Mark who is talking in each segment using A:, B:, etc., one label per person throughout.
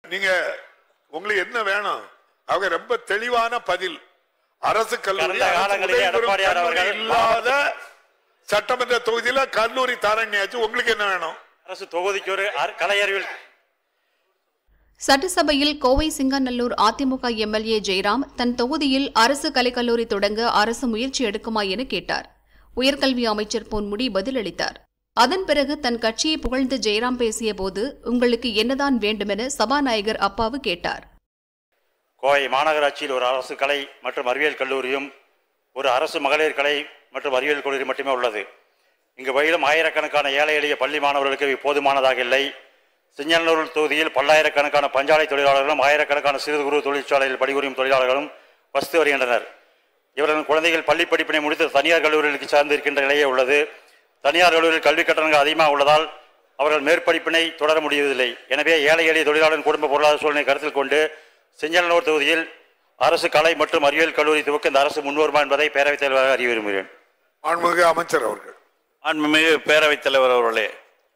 A: நீங்க உங்களுக்கு என்ன வேணும் அவங்க ரொம்ப தெளிவான பதில் அரசு கல்லூரி
B: கடந்த
A: அரசு
B: காலங்களிலே
A: உதவி பெறும்
B: எடப்பாடியார்
A: கல்லூரி
B: அவர்கள்
A: இல்லாத சட்டமன்ற தொகுதியில கல்லூரி தாரண்யாச்சு உங்களுக்கு என்ன வேணும்
B: அரசு தொகுதிக்கு ஒரு அர- கலை அறிவியல்
C: சட்டசபையில் கோவை சிங்கநல்லூர் அதிமுக எம்எல்ஏ ஜெயராம் தன் தொகுதியில் அரசு கலைக்கல்லூரி தொடங்க அரசு முயற்சி எடுக்குமா என கேட்டார் உயர்கல்வி அமைச்சர் பொன்முடி பதிலளித்தார் அதன் பிறகு தன் கட்சியை புகழ்ந்து ஜெயராம் பேசியபோது உங்களுக்கு என்னதான் வேண்டுமென சபாநாயகர் அப்பாவு கேட்டார்
B: கோவை மாநகராட்சியில் ஒரு அரசு கலை மற்றும் அறிவியல் கல்லூரியும் ஒரு அரசு மகளிர் கலை மற்றும் அறிவியல் கல்லூரி மட்டுமே உள்ளது இங்கு பயிலும் ஆயிரக்கணக்கான ஏழை எளிய பள்ளி மாணவர்களுக்கு இவை போதுமானதாக இல்லை சிங்கநல்லூர் தொகுதியில் பல்லாயிரக்கணக்கான பஞ்சாலை தொழிலாளர்களும் ஆயிரக்கணக்கான சிறு குறு தொழிற்சாலையில் பணிபுரியும் தொழிலாளர்களும் வசித்து வருகின்றனர் இவர்களின் குழந்தைகள் பள்ளி படிப்பினை முடித்து தனியார் கல்லூரிகளுக்கு சார்ந்து இருக்கின்ற நிலையே உள்ளது தனியார் கல்லூரியில் கல்வி கட்டணங்கள் அதிகமாக உள்ளதால் அவர்கள் மேற்படிப்பினை தொடர முடியவில்லை எனவே ஏழை எளிய தொழிலாளர் குடும்ப பொருளாதார சூழ்நிலை கருத்தில் கொண்டு செஞ்சலனூர் தொகுதியில் அரசு கலை மற்றும் அறிவியல் கல்லூரி துவக்க இந்த அரசு முன்வருமா என்பதை பேரவைத் தலைவராக அறிய விரும்புகிறேன்
A: மாண்புமிகு அமைச்சர் அவர்கள்
D: மாண்புமிகு பேரவைத் தலைவர் அவர்களே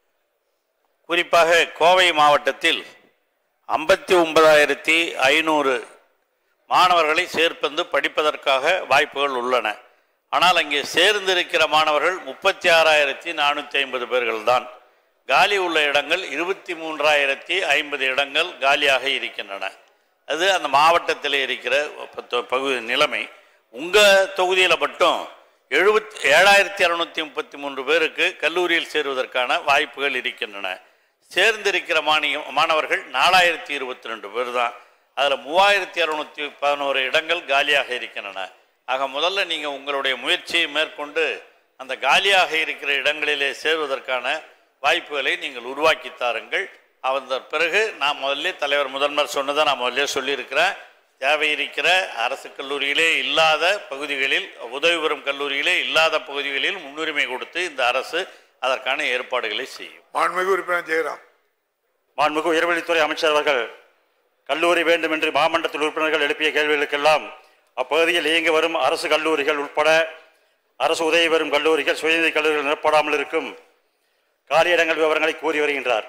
D: குறிப்பாக கோவை மாவட்டத்தில் ஐம்பத்தி ஒன்பதாயிரத்தி ஐநூறு மாணவர்களை சேர்ப்பந்து படிப்பதற்காக வாய்ப்புகள் உள்ளன ஆனால் அங்கே சேர்ந்திருக்கிற மாணவர்கள் முப்பத்தி ஆறாயிரத்தி நானூற்றி ஐம்பது பேர்கள் தான் காலி உள்ள இடங்கள் இருபத்தி மூன்றாயிரத்தி ஐம்பது இடங்கள் காலியாக இருக்கின்றன அது அந்த மாவட்டத்தில் இருக்கிற பத்து- பகுதி நிலைமை உங்கள் தொகுதியில் மட்டும் எழுபத்தி ஏழாயிரத்தி அறுநூத்தி முப்பத்தி மூன்று பேருக்கு கல்லூரியில் சேருவதற்கான வாய்ப்புகள் இருக்கின்றன சேர்ந்திருக்கிற மானிய மாணவர்கள் நாலாயிரத்தி இருபத்தி ரெண்டு பேர் தான் அதில் மூவாயிரத்தி அறுநூத்தி பதினோரு இடங்கள் காலியாக இருக்கின்றன ஆக முதல்ல நீங்கள் உங்களுடைய முயற்சியை மேற்கொண்டு அந்த காலியாக இருக்கிற இடங்களிலே சேருவதற்கான வாய்ப்புகளை நீங்கள் உருவாக்கி தாருங்கள் அந்த பிறகு நான் முதல்ல தலைவர் முதல்வர் சொன்னதை நான் முதல்ல சொல்லியிருக்கிறேன் தேவை இருக்கிற அரசு கல்லூரியிலே இல்லாத பகுதிகளில் உதவி பெறும் கல்லூரியிலே இல்லாத பகுதிகளில் முன்னுரிமை கொடுத்து இந்த அரசு அதற்கான ஏற்பாடுகளை செய்யும்
A: மாண்புமிகு உறுப்பினர் ஜெயராம்
B: மாண்புமிகு உயர்வழித்துறை அமைச்சர் அவர்கள் கல்லூரி வேண்டும் என்று மாமன்றத்தில் உறுப்பினர்கள் எழுப்பிய கேள்விகளுக்கெல்லாம் அப்பகுதியில் இயங்கி வரும் அரசு கல்லூரிகள் உட்பட அரசு உதவி பெறும் கல்லூரிகள் சுயநிதி கல்லூரிகள் நிரப்படாமல் இருக்கும் காலியிடங்கள் விவரங்களை கூறி வருகின்றார்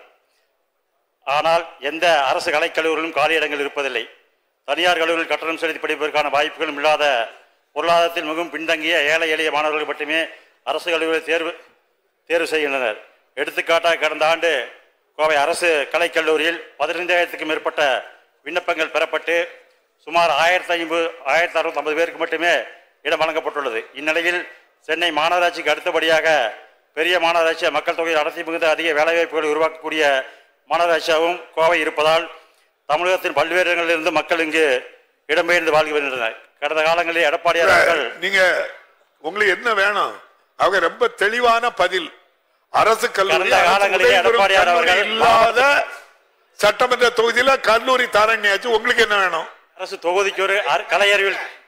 B: ஆனால் எந்த அரசு கலைக்கல்லூரிலும் காலியிடங்கள் இருப்பதில்லை தனியார் கல்லூரியில் கட்டணம் செலுத்தி படிப்பதற்கான வாய்ப்புகளும் இல்லாத பொருளாதாரத்தில் மிகவும் பின்தங்கிய ஏழை எளிய மாணவர்கள் மட்டுமே அரசு கல்லூரியில் தேர்வு தேர்வு செய்கின்றனர் எடுத்துக்காட்டாக கடந்த ஆண்டு கோவை அரசு கலைக்கல்லூரியில் பதினைந்தாயிரத்துக்கும் மேற்பட்ட விண்ணப்பங்கள் பெறப்பட்டு சுமார் ஆயிரத்தி ஐம்பது ஆயிரத்தி அறுநூத்தி பேருக்கு மட்டுமே இடம் வழங்கப்பட்டுள்ளது இந்நிலையில் சென்னை மாநகராட்சிக்கு அடுத்தபடியாக பெரிய மாநகராட்சி மக்கள் தொகை அடர்த்தி மிகுந்த அதிக வேலைவாய்ப்புகளை உருவாக்கக்கூடிய மாநகராட்சியாகவும் கோவை இருப்பதால் தமிழகத்தின் பல்வேறு இடங்களிலிருந்து மக்கள் இங்கு இடம்பெயர்ந்து வாழ்ந்து வருகின்றனர் கடந்த காலங்களில் எடப்பாடியார் அவர்கள்
A: நீங்க உங்களுக்கு என்ன வேணும் அவங்க ரொம்ப தெளிவான பதில் அரசு கல்லூரி
B: கடந்த
A: அரசு
B: காலங்களிலே
A: உதவி பெறும்
B: எடப்பாடியார்
A: கல்லூரி
B: அவர்கள்
A: இல்லாத சட்டமன்ற தொகுதியில கல்லூரி தாரண்யாச்சு உங்களுக்கு என்ன வேணும்
B: அரசு தொகுதிக்கு ஒரு அர- கலை அறிவியல்